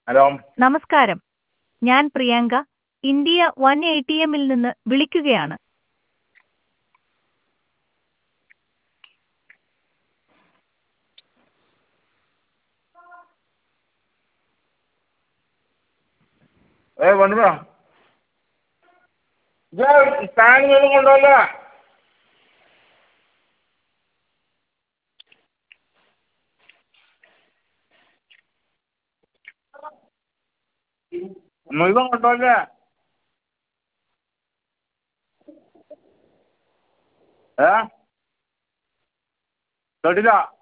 hello നമസ്കാരം ഞാൻ Priyanka India one A T എമ്മിൽ നിന്ന് വിളിക്കുകയാണ് ഏ കൊണ്ടുവാ ഇത് സാധനങ്ങളൊന്നും കൊണ്ടുവല്ല മുഴുവൻ കൊണ്ടുവല്ല ഏ കേട്ടില്ല